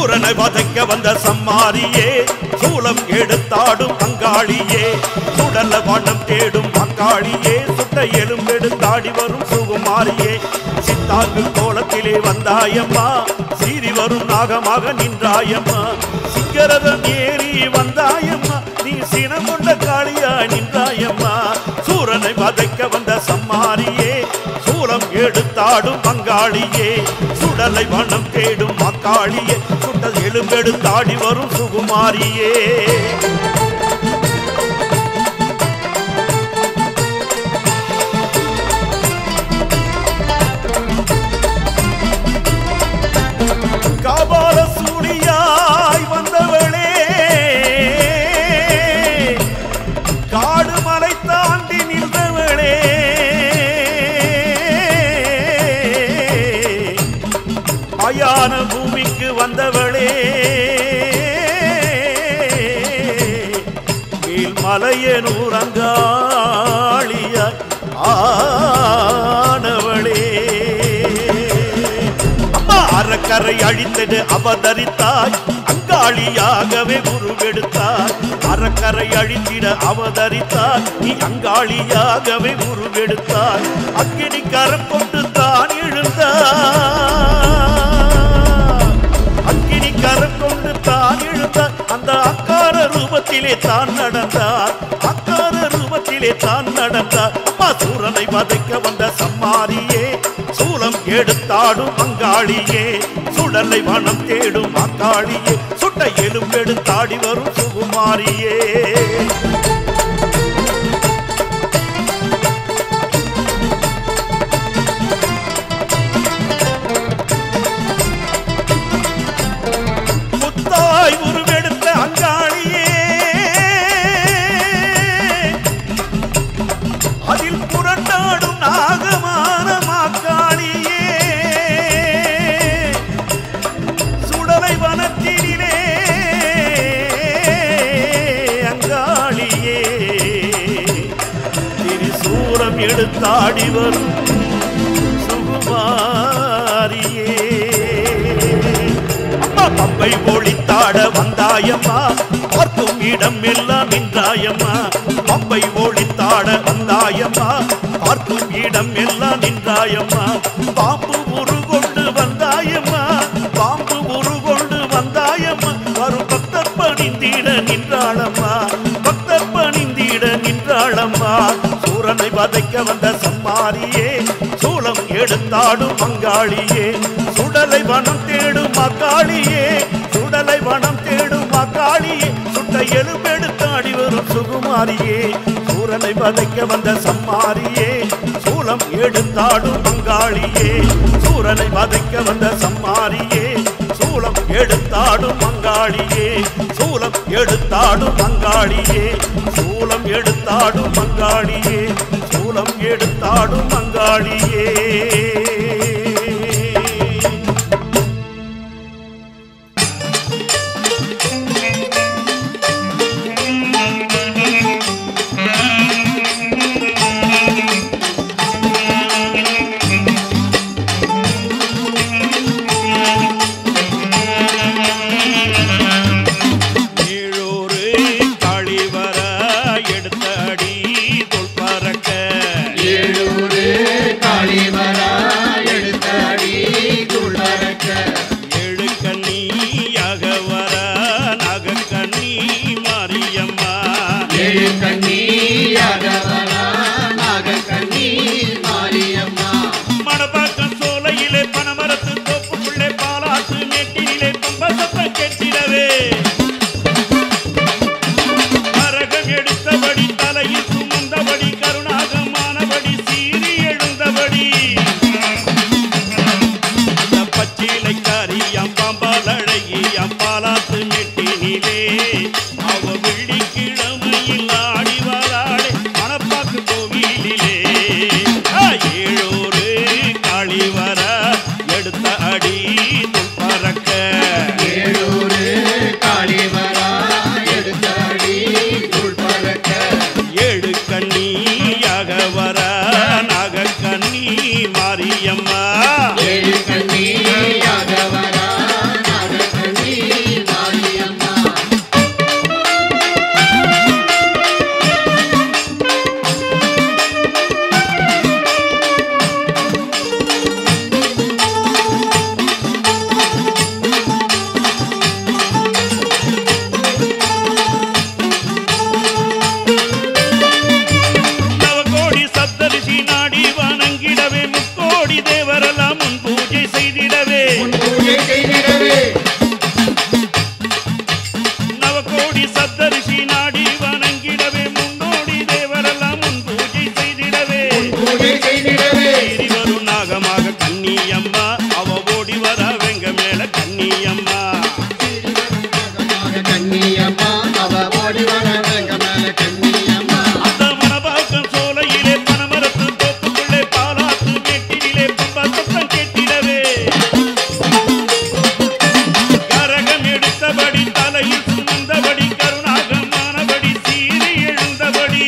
சூரனை வதைக்க வந்த சம்மாரியே சூலம் எடுத்தாடும் அங்காளியே சுடல வண்ணம் தேடும் அங்காளியே சுட்ட எலும்பெடுத்தாடி வரும் சுகுமாரியே சித்தாங்கு கோலத்திலே வந்தாயம்மா சீறி வரும் நாகமாக நின்றாயம்மா சிங்கரதம் ஏறி வந்தாயம்மா நீ சினம் கொண்ட காளியா நின்றாயம்மா சூரனை வதைக்க வந்த சம்மாரியே சூலம் எடுத்தாடும் பங்காளியே சுடலை வண்ணம் தேடும் மக்காளியே சுடல் எலும்பெடுத்தாடி வரும் சுகுமாரியே காபால சூழியாய் வந்தவளே காடு மலை தாண்டி நின்றவளே மயான பூமிக்கு வந்தவளே மேல்மலையனூர் அங்காளியாய் ஆனவளே அம்மா அறக்கரை அழித்தது அவதரித்தாய் அங்காளியாகவே உருவெடுத்தாய் அறக்கரை அழித்திட அவதரித்தாய் நீ அங்காளியாகவே உருவெடுத்தாய் அக்கினி கரம் கொண்டு தான் எழுந்தாய் அக்கினி கரம் கொண்டு தான் எழுந்தார் அந்த அக்கார ரூபத்திலே தான் நடந்தார் அக்கார ரூபத்திலே தான் நடந்தார் அம்மா சூரனை வதைக்க வந்த சம்மாரியே சூலம் எடுத்தாடும் அங்காளியே சுடலை வனம் தேடும் அங்காளியே சுட்ட எலும்பெடுத்தாடி வரும் சுகுமாரியே முத்தாய் உருவெடுத்த அங்காளியே அதில் புரண்டாடும் நாகமான மாக்காளியே சுடலை வனத்தினிலே அங்காளியே திரிசூலம் எடுத்தாடி வரும் சுகுமாரியே அம்மா பம்பை ஒளித்தாட வந்தாயம்மா பார்க்கும் இடம் எல்லாம் நின்றாயம்மா பம்பை ஒளித்தாட வந்தாயம்மா பார்க்கும் இடம் எல்லாம் நின்றாயம்மா பாம்பு உருகொண்டு வந்தாயம்மா பாம்பு உருகொண்டு வந்தாயம்மா வரும் பக்தர் பணிந்திட நின்றாளம்மா பக்தர் பணிந்திட நின்றாளம்மா சூரனை வதைக்க வந்த சம்மாரியே சூலம் எடுத்தாடும் மங்காளியே சுடலை வனம் தேடும் மக்காளியே சுடலை வனம் தேடும் மக்காளியே சுட்ட எலும்பெடுத்தாடி வரும் சுகுமாரியே சூரனை வதைக்க வந்த சம்மாரியே சூலம் எடுத்தாடும் மங்காளியே சூரனை வதைக்க வந்த சம்மாரியே சூலம் எடுத்தாடும் மங்காளியே சூலம் எடுத்தாடும் மங்காளியே சூலம் எடுத்தாடும் மங்காளியே சூலம் எடுத்தாடும் மங்காளியே ஏழூரு காளிவர எடுத்த அடி தொல் பறக்க ஏழூரு காளிவரா எடுத்தடி துள்ளறக்க ஏழு கண்ணியாக வர நாகக்கண்ணி மாரியம்மா ஏழு கண்ணியாக வரா நாக கண்ணி மாரியம்மா மணப்பாக்கம் சோலையிலே பனமரத்து தோப்புக்குள்ளே பாலாத்து நெட்டினிலே பம்ப சத்தம் கெட்டிடவே அரகம் எடுத்தபடி தலையில் சுமந்தபடி கருணாகமானபடி சீறி எழுந்தபடி இந்த பச்சிலைக்காரியாம் பாம்பால் அழகியாம் பாலாத்து நெட்டினிலே அவ வெள்ளிக்கிழமையில் ஆடி வராளே மணப்பாக்கு கோவிலிலே ஆ, ஏழூரு காளி வர எடுத்த அடி துள் பறக்க ஏழூரு காளிவரா எடுத்தடி துள்பறக்க ஏழு கண்ணியாக வர நாக கண்ணி மாரியம்மா ஏழு கண்ணியாக வரா நாக கண்ணியம்மா அவ ஓடி வர வேங்க மேல கண்ணியம்மா அந்த மணவாக்கம் சோலையிலே பனமரத்து தோப்புக்குள்ளே பாலாத்து மேட்டினிலே பம்பா சத்தம் கேட்டிடவே கரகம் எடுத்தபடி தலையில் சுமந்தபடி கருணாகமானபடி சீறி எழுந்தபடி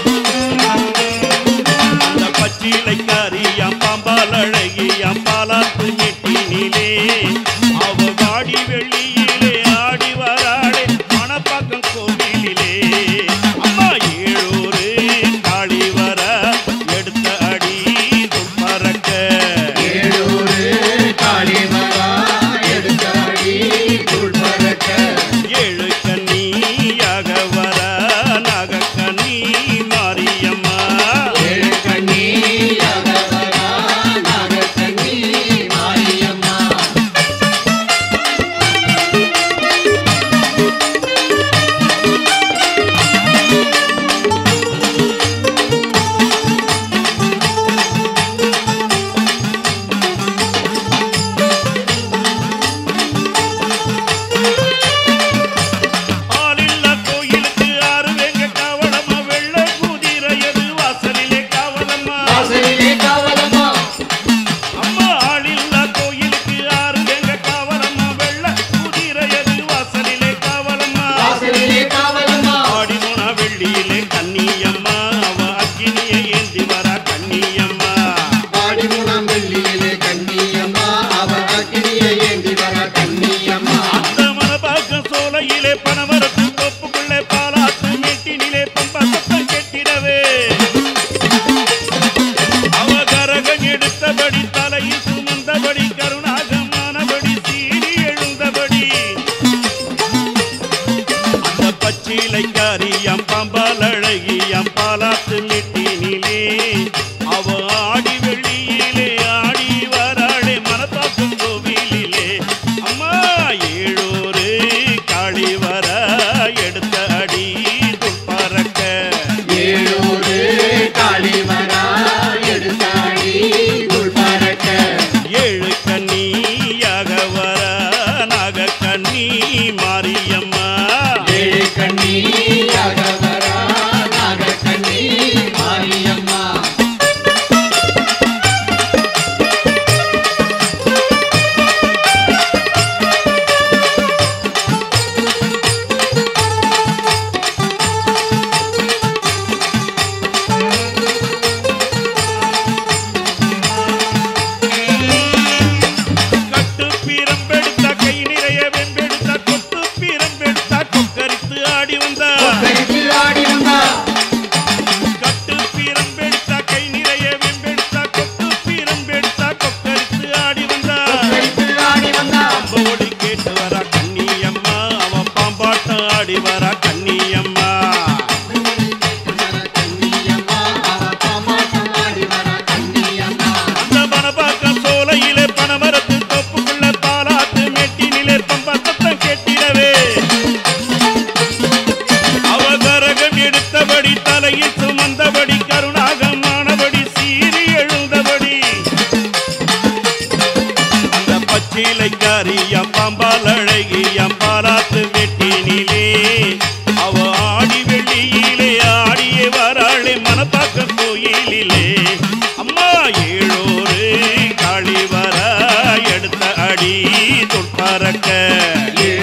அந்த பச்சிலைக்காரியாம் பாம்பால் அழகியாம் பாலாத்து மேட்டினிலே அவ வாடி வெள்ளியிலே ஆடி வராளே மணப்பாக்கம் கோவிலிலே அம்மா ஏழூரு காளி வர எடுத்த அடி துப்பறக்க ஏழூரு காளிமரா எடுத்தாடி தூள் பறக்க ஏழு கன்னியாக வர நாகக்கன்னி மாரியம்மா ஏழு கண்ணியாக வரா நாகக்கண்ணி மாரியம்மா ஆளில்லா கோயிலுக்கு ஆறு வேங்க காவலம்மா வெள்ள குதிரையது வாசலிலே காவலம்மா வாசலிலே காவலம்மா அம்மா ஆளில்லா கோயிலுக்கு ஆறு வேங்க காவலம்மா வெள்ள குதிரையது வாசலிலே காவலம்மா வாசலிலே காவலம்மா ஆடி போன வெள்ளியிலே கன்னியம்மா அவ அக்கினியை ஏந்தி வர கன்னியம்மா பாடி மூணாம் வெள்ளியிலே கண்ணியம்மா அவ அக்கினியை ஏந்தி வர கண்ணியம்மா அந்த மனபாக்கம் சோலையிலே பனமரத்து தோப்புக்குள்ளே பாலாத்து மேட்டினிலே பம்பா சத்தம் கேட்டிடவே அவ கரகம் எடுத்தபடி தலையில் சுமந்தபடி கருணாகமானபடி சீறி எழுந்தபடி அந்த பச்சிலைக்காரியாம் பாம்பால் அழகியாம் பாலாத்து மெட்டினிலே அவ ஆடி வெள்ளியிலே ஆடி வராளே மனப்பாக்கும் கோவிலிலே அம்மா ஏழூரு காளி வர எடுத்த அடி துப்பறக்க ஏழூரு காளிமரா எடுத்தாடி தூள் பறக்க ஏழு கன்னியாக வர நாகக்கன்னி மாரியம்மா ஏழு கண்ணியாக வரா நாகக்கண்ணி மாரியம்மா கட்டு பீரம்பெடுத்த கை நிறைய வெம்பெடுத்த கொத்து பீரம்பெடுத்த கொக்கரித்து ஆடி வந்தா கருத்து ஆடி வந்தா கட்டு பீரம்பெடுத்த கை நிறைய வெம்பெடுத்த கொத்து பீரம்பெடுத்த கொக்கரித்து ஆடி வந்தா கருத்து ஆடி வந்தா அம்போடி கேட்டு வர கன்னியம்மா அவன் பாம்பாட்டம் ஆடி வர கன்னியம்மா கண்ணியம்மா அவ பாமாட்டம் ஆடி வர கண்ணியம்மா அந்த மணப்பாக்க சோலையிலே பனமரத்து தொப்புக்குள்ள பாலாத்து மெட்டினிலே பம்பா சத்தம் கேட்டிடவே அவ கரகம் எடுத்தபடி தலையில் சுமந்தபடி கருணாகமானபடி சீறி எழுந்தபடி அந்த பச்சிலைக்காரியம் பாம்பால் அழகியம் பாலாத்து மெட்டினிலே அவ ஆடி வெள்ளியிலே ஆடியே வராளே மனப்பாக்க கோயிலிலே அம்மா ஏழோரு காளி வர எடுத்த அடி தொட்பறக்க ஏழு